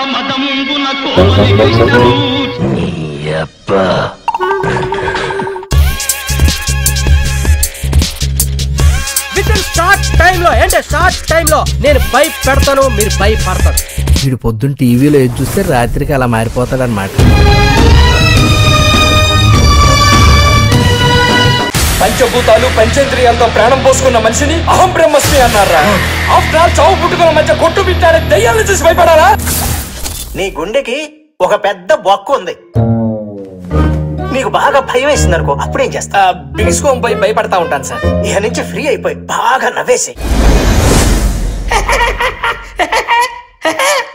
మదముంగున కోమలి కృష్ణను with in short టైంలో అంటే షార్ట్ టైంలో నేను పైప్ పెడతాను మీరు పైప్ పడతారు వీడు పొద్దున్న టీవీలో ఏది చూస్తే రాత్రికి అలా మారిపోతాడు అనమాట పంచభూతాలు పంచేంద్రియాలతో ప్రాణం పోసుకున్న మనిషిని అహం బ్రహ్మస్మి అన్నారా ఆఫ్టర్ ఆల్ చావు పుట్టుకుల మధ్య కొట్టు బిట్టాడే దయ్యాలను చూసి భయపడాలా నీ గుండెకి ఒక పెద్ద బొక్క ఉంది నీకు బాగా భయం వేసింది అనుకో అప్పుడేం చేస్తా బిగుసుకోం పోయి భయపడతా ఉంటాను సార్ ఇక నుంచి ఫ్రీ అయిపోయి బాగా నవ్వేసి